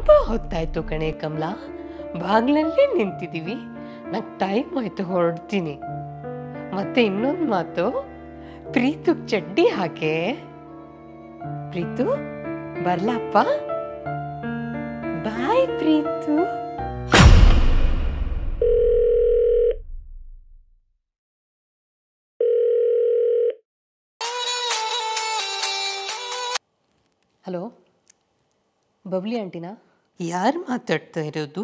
ತುಂಬ ಹೊತ್ತಾಯ್ತು ಕಣೆ ಕಮಲ ಬಾಗ್ಲಲ್ಲೇ ನಿಂತಿದ್ದೀವಿ ನಂಗೆ ಟೈಮ್ ಆಯ್ತು ಹೊರಡ್ತೀನಿ ಮತ್ತೆ ಇನ್ನೊಂದು ಮಾತು ಪ್ರೀತು ಚಡ್ಡಿ ಹಾಕೆ ಪ್ರೀತು ಬರ್ಲಪ್ಪ ಬಾಯ್ ಪ್ರೀತು ಹಲೋ ಬಬ್ಲಿ ಆಂಟಿನಾ ಯಾರು ಮಾತಾಡ್ತಾ ಇರೋದು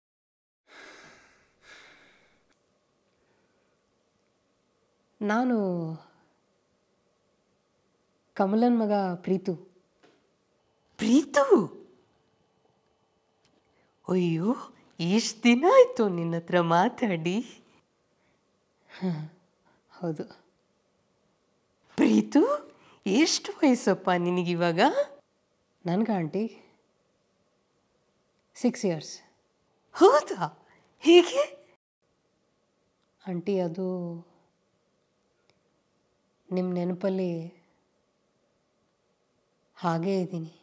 ನಾನು ಕಮಲನ್ ಮಗ ಪ್ರೀತು ಪ್ರೀತು ಅಯ್ಯೋ ಎಷ್ಟು ದಿನ ಆಯಿತು ನಿನ್ನ ಹತ್ರ ಮಾತಾಡಿ ಹಾಂ ಹೌದು ಪ್ರೀತು ಎಷ್ಟು ವಯಸ್ಸಪ್ಪ ನಿನಗಿವಾಗ ನನಗ ಆಂಟಿ ಸಿಕ್ಸ್ ಇಯರ್ಸ್ ಹೌದಾ ಹೇಗೆ ಆಂಟಿ ಅದು ನಿಮ್ಮ ನೆನಪಲ್ಲಿ ಹಾಗೇ ಇದ್ದೀನಿ